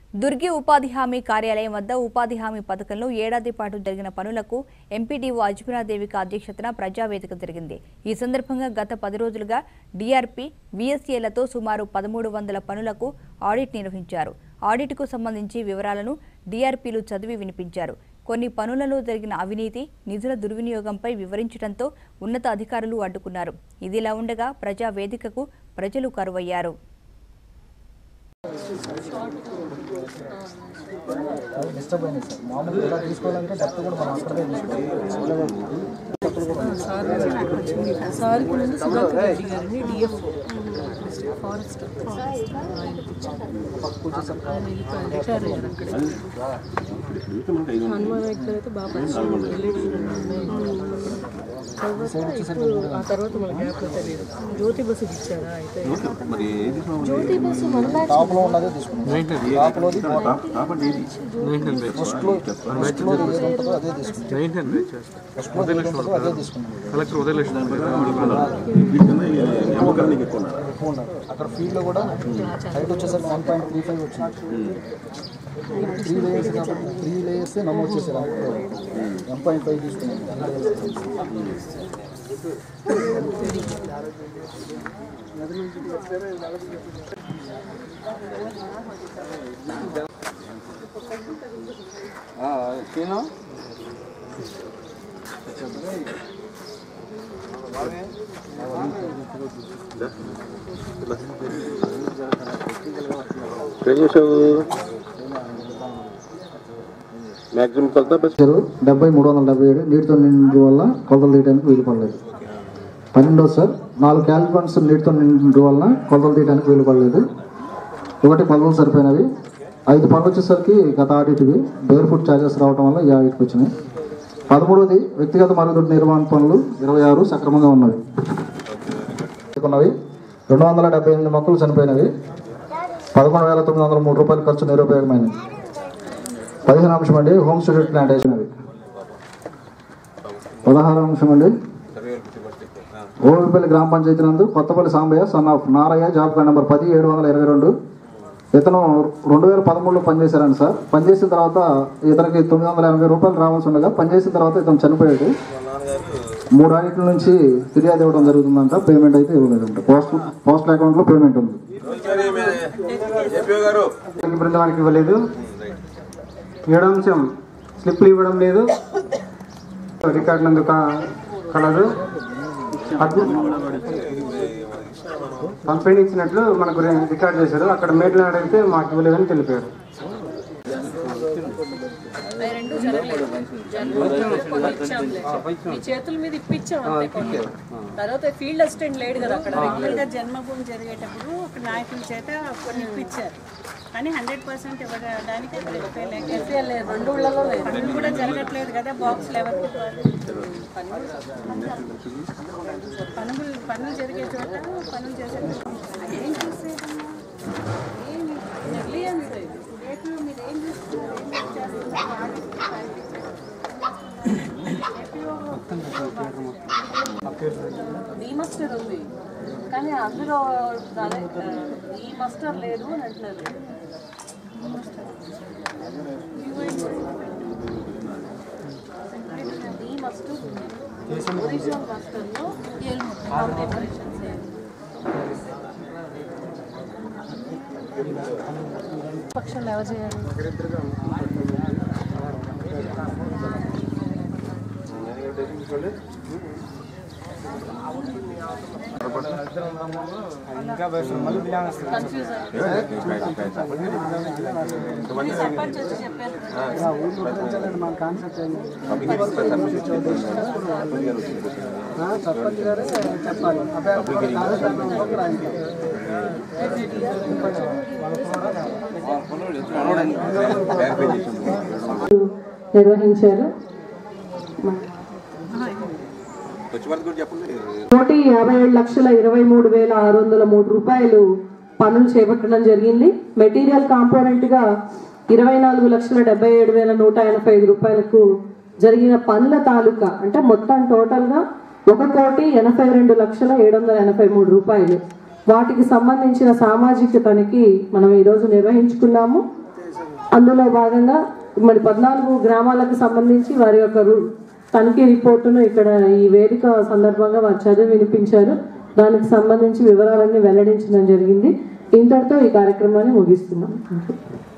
దుర్గి ఉపాధి హామీ కార్యాలయం వద్ద ఉపాధి హామీ పథకంలో ఏడాది పాటు జరిగిన పనులకు ఎంపీడీఓ అజ్మరాదేవికి అధ్యక్షతన ప్రజావేదిక జరిగింది ఈ సందర్భంగా గత పది రోజులుగా డీఆర్పీ వీఎస్ఏలతో సుమారు పదమూడు వందల పనులకు ఆడిట్ నిర్వహించారు ఆడిట్కు సంబంధించి వివరాలను డీఆర్పీలు చదివి వినిపించారు కొన్ని పనులలో జరిగిన అవినీతి నిధుల దుర్వినియోగంపై వివరించడంతో ఉన్నత అధికారులు అడ్డుకున్నారు ఇదిలా ఉండగా ప్రజా వేదికకు ప్రజలు కరువయ్యారు డిస్టర్బ్ అయింది సార్ మామూలుగా ఇలా తీసుకోవాలంటే డబ్బు కూడా మనం అక్కడే తీసుకోవాలి సార్ ముందు సుధాకర్ రెడ్డి గారిని డిఎఫ్ ఫారెస్ట్ ఆయన వెళ్ళిపోయారు రిటైర్ అయ్యారు అక్కడే హనుమాన్ దగ్గర అయితే బాగా పరిచయం తర్వాత ఇప్పుడు ఆ తర్వాత మన గ్యాప్ తెలియదు జ్యోతి బస్సు ఇచ్చారా అయితే జ్యోతి బస్సు మన బ్యాచ్ టాప్ లో ఉన్నదే తీసుకున్నాం టాప్ లోది ఫస్ట్ లో ఫస్ట్ లో ఏది ఉంటుందో అదే తీసుకున్నాం ఫస్ట్ లో ఏది ఉంటుందో అదే తీసుకున్నాం ఎక్కువ ఉన్నారు అక్కడ ఫీల్డ్ లో కూడా హైట్ వచ్చేసరికి వన్ పాయింట్ త్రీ ఫైవ్ వచ్చింది త్రీ లేయర్స్ కాబట్టి త్రీ లేయర్స్ నమోదు చేశారు వన్ పాయింట్ ఫైవ్ తీసుకున్నాం ఏం చేసావు మ్యాక్సిమం కొలత బస్ ఇచ్చారు డెబ్బై మూడు వందల డెబ్బై ఏడు నీటితో నిండు వల్ల కొలతలు తీయడానికి వీలు పడలేదు పన్నెండోది సార్ నాలుగు క్యాలిఫన్స్ నీటితో నిండు వల్ల కొలతలు తీయడానికి వీలు పడలేదు ఒకటి పనులు సరిపోయినవి ఐదు పనులు వచ్చేసరికి గత ఆడిట్వి బేర్ ఫుడ్ ఛార్జెస్ రావడం వల్ల ఈ ఆడిట్కి వచ్చినాయి పదమూడవది వ్యక్తిగత మరుగుదొడ్డి నిర్వహణ పనులు ఇరవై ఆరు సక్రమంగా ఉన్నవి ఉన్నవి రెండు వందల డెబ్బై ఎనిమిది మొక్కలు చనిపోయినవి పదకొండు వేల తొమ్మిది వందల మూడు రూపాయల ఖర్చు నిరుపయోగమైనవి పదిహేను అంశం అండి హోమ్ స్టూడెంట్ ప్లాంటేషన్ అది పదహారు అంశం అండి ఓవిపల్లి గ్రామ పంచాయతీ నందు Kothapalli Sambaiah son of Narayya job card number పది ఏడు వందల ఇరవై రెండు ఇతను రెండు వేల పదమూడులో పనిచేశారని సార్ పనిచేసిన తర్వాత ఇతనికి తొమ్మిది వందల ఎనభై రూపాయలు రావాల్సి ఉండగా పనిచేసిన తర్వాత ఇతను చనిపోయాడు మూడు ఆడిట్ల నుంచి ఫిర్యాదు ఇవ్వడం జరుగుతుందంట పేమెంట్ అయితే ఇవ్వలేదంట పోస్ట్ పోస్టల్ అకౌంట్లో పేమెంట్ ఉంది బృందానికి ఇవ్వలేదు ఏడో అంశం స్లిప్లు ఇవ్వడం లేదు రికార్డు నందు క- కలదు అద్భు- పంపిణీ ఇచ్చినట్లు మనకు రి- రికార్డ్ చేశారు అక్కడ మేట్లు అడిగితే మాకు ఇవ్వలేదని తెలిపారు రెండు జరగలేదు జరగలేదు, కొన్ని ఇచ్చాంలే. మీ చేతుల మీద ఇప్పించాం అంతే కొన్ని తర్వాత ఫీల్డ్ అసిస్టెంట్ లేడు కదా అక్కడ మామూలుగా జన్మభూమి జరిగేటప్పుడు ఒక నాయకుల చేత కొన్ని ఇప్పించారు కానీ హండ్రెడ్ పర్సెంట్ ఇవ్వడానికి అక్కడ ఎఫ్ఐ లేక ఎఫ్ఐఆర్ లేదు రెండు ఊళ్ళలో లేదు పనులు కూడా జరగట్లేదు కదా బాక్స్లు ఎవరికి ఇవ్వాలి? పనులు పనులు జరిగే చోట పనులు చేసే ఏం చూసేదమ్మా ఏమి నెగ్లిజెన్స్ ఇది. రేపు మీరు ఏం చూస్తున్నారు ఏం చేస్తున్నారు ఈ మస్టర్ ఉంది కానీ అందులో అదే, ఈ మస్టర్ లేదు అని అంటున్నారు ఈ మస్టర్ ఉంది ఒరిజినల్ మస్టర్లో కాంబినేషన్స్ పక్షంలో ఎవరు చేయాలి కన్ఫ్యూజ్ అయ్యి సర్పంచ్ వచ్చి చెప్పారు సర్పంచ్ గారే చెప్పాలి నిర్వహించారు వచ్చి వరకు కూడా చెప్పండి కోటి యాభై ఏడు లక్షల ఇరవై మూడు వేల ఆరు వందల మూడు రూపాయలు పనులు చేపట్టడం జరిగింది మెటీరియల్ కాంపోనెంట్ గా ఇరవై నాలుగు లక్షల డెబ్బై ఏడు వేల నూట ఎనభై ఐదు రూపాయలకు జరిగిన పనుల తాలూకా అంటే మొత్తం టోటల్ గా ఒక కోటి ఎనభై రెండు లక్షల ఏడు వందల ఎనభై మూడు రూపాయలు వాటికి సంబంధించిన సామాజిక తనిఖీ మనం ఈరోజు నిర్వహించుకున్నాము అందులో భాగంగా మరి పద్నాలుగు గ్రామాలకు సంబంధించి వారి యొక్క రు- తనిఖీ రిపోర్టును ఇక్కడ ఈ వేదిక సందర్భంగా వారు చదివి వినిపించారు దానికి సంబంధించి వివరాలన్నీ వెల్లడించడం జరిగింది ఇంతటితో ఈ కార్యక్రమాన్ని ముగిస్తున్నాం